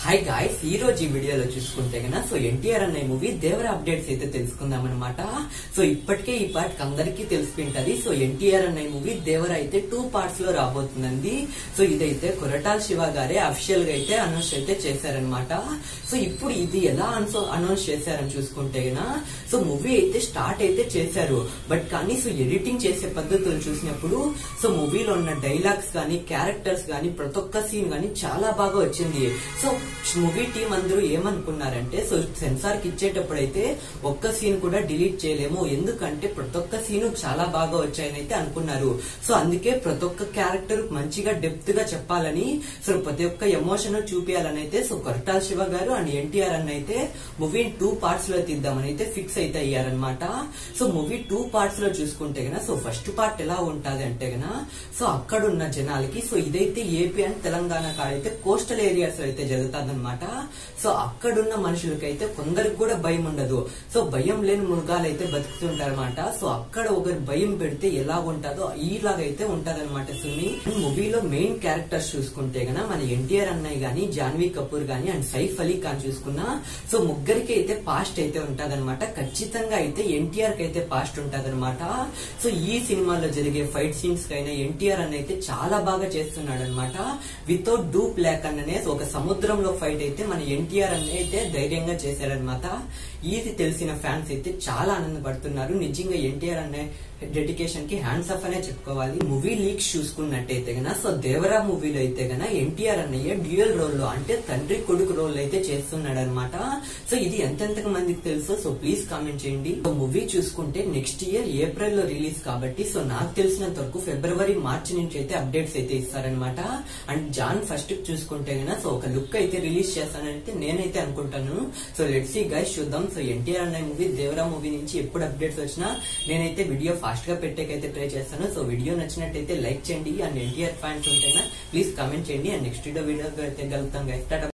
hi guys ఈ రోజు ఈ వీడియోలో చూసుకుంటే గన సో ఎన్టీఆర్ అనే మూవీ దేవర అప్డేట్స్ అయితే తెలుసుకుందాం అనమాట సో ఇప్పటికే ఈ పార్ట్ అందరికీ తెలిసిపోయింటది సో ఎన్టీఆర్ అనే మూవీ దేవర అయితే టూ పార్ట్స్ లో రాబోతుందండి సో ఇదైతే కొరటాల్ శివ గారే అఫిషియల్ గా అయితే అనౌన్స్ అయితే చేశారనమాట సో ఇప్పుడు ఇది ఎలా అనౌన్స్ చేశారని చూసుకుంటే గన సో మూవీ అయితే స్టార్ట్ అయితే చేశారు బట్ కానీ సో ఎడిటింగ్ చేసే పద్ధతులు చూసినప్పుడు సో మూవీలో ఉన్న డైలాగ్స్ కానీ క్యారెక్టర్స్ కానీ ప్రతి ఒక్క సీన్ కానీ చాలా బాగా వచ్చింది సో మూవీ టీం అందరూ ఏమనుకున్నారంటే సో సెన్సార్ కి ఇచ్చేటప్పుడు అయితే ఒక్క సీన్ కూడా డిలీట్ చేయలేము ఎందుకంటే ప్రతి ఒక్క సీన్ చాలా బాగా వచ్చాయని అయితే అనుకున్నారు సో అందుకే ప్రతి ఒక్క క్యారెక్టర్ మంచిగా డెప్త్ గా చెప్పాలని సో ప్రతి ఒక్క ఎమోషన్ చూపించాలని అయితే సో కొరటాల్ శివ గారు అండ్ ఎన్టీఆర్ అన్న అయితే మూవీ టూ పార్ట్స్ లో తీద్దామని అయితే ఫిక్స్ అయితే అయ్యారనమాట సో మూవీ టూ పార్ట్స్ లో చూసుకుంటే గన సో ఫస్ట్ పార్ట్ ఎలా ఉంటది అంటే గన సో అక్కడ ఉన్న జనాలకి సో ఇదైతే ఏపీ అండ్ తెలంగాణ కాడైతే కోస్టల్ ఏరియాస్ లో అయితే జరుగుతుంది అనమాట సో అక్కడున్న మనుషులకైతే కొందరికి కూడా భయం ఉండదు సో భయం లేని మృగాలు అయితే బతుకుతుంటారన్నమాట సో అక్కడ ఒకరు భయం పెడితే ఎలా ఉంటుందో ఈలాగైతే ఉంటదన్నమాట సున్ని మూవీలో మెయిన్ క్యారెక్టర్స్ చూసుకుంటే గన మన ఎన్టీఆర్ అన్నయ్య గాని జాన్వీ కపూర్ గాని అండ్ సైఫ్ అలీ ఖాన్ చూసుకున్నా సో ముగ్గురికి అయితే పాస్ట్ అయితే ఉంటదన్నమాట ఖచ్చితంగా అయితే ఎన్టీఆర్ కి అయితే పాస్ట్ ఉంటదన్నమాట సో ఈ సినిమాలో జరిగే ఫైట్ సీన్స్ కైనా ఎన్టీఆర్ అన్న అయితే చాలా బాగా చేస్తున్నాడు అనమాట వితౌట్ డూ ప్లాక్ అన్ననే ఒక సముద్రంలో ఫైట్ అయితే మన ఎన్టీఆర్ అన్న అయితే ధైర్యంగా చేశారనమాట ఇది తెలిసిన ఫ్యాన్స్ అయితే చాలా ఆనందపడుతున్నారు నిజంగా ఎన్టీఆర్ అనే డెడికేషన్ కి హ్యాండ్స్ అప్ అనే చెప్పుకోవాలి మూవీ లీక్స్ చూసుకున్నట్టయితే గన సో దేవరా మూవీలో అయితే గన ఎన్టీఆర్ అన్నయ్య డ్యూయల్ రోల్ లో అంటే తండ్రి కొడుకు రోల్ అయితే చేస్తున్నాడు అనమాట సో ఇది ఎంతెంత మందికి తెలుసో సో ప్లీజ్ కామెంట్ చేయండి సో మూవీ చూసుకుంటే నెక్స్ట్ ఇయర్ ఏప్రిల్ లో రిలీజ్ కాబట్టి సో నాకు తెలిసినంత వరకు ఫిబ్రవరి మార్చి నుంచి అయితే అప్డేట్స్ అయితే ఇస్తారనమాట అండ్ జాన్ ఫస్ట్ చూసుకుంటే గన సో ఒక లుక్ అయితే రిలీజ్ చేస్తానైతే నేనైతే అనుకుంటాను సో లెట్ సి గైస్ చూద్దాం సో ఎన్టీఆర్ అనే మూవీ దేవరా మూవీ నుంచి ఎప్పుడు అప్డేట్స్ వచ్చినా నేనైతే వీడియో ఫాస్ట్ గా పెట్టేకైతే ట్రై చేస్తాను సో వీడియో నచ్చినట్టయితే లైక్ చేయండి అండ్ ఎన్టీఆర్ ఫ్యాన్స్ ఉంటేనా ప్లీజ్ కామెంట్ చేయండి అండ్ నెక్స్ట్ వీడియో వీడియో అయితే కలుగుతాం గైస్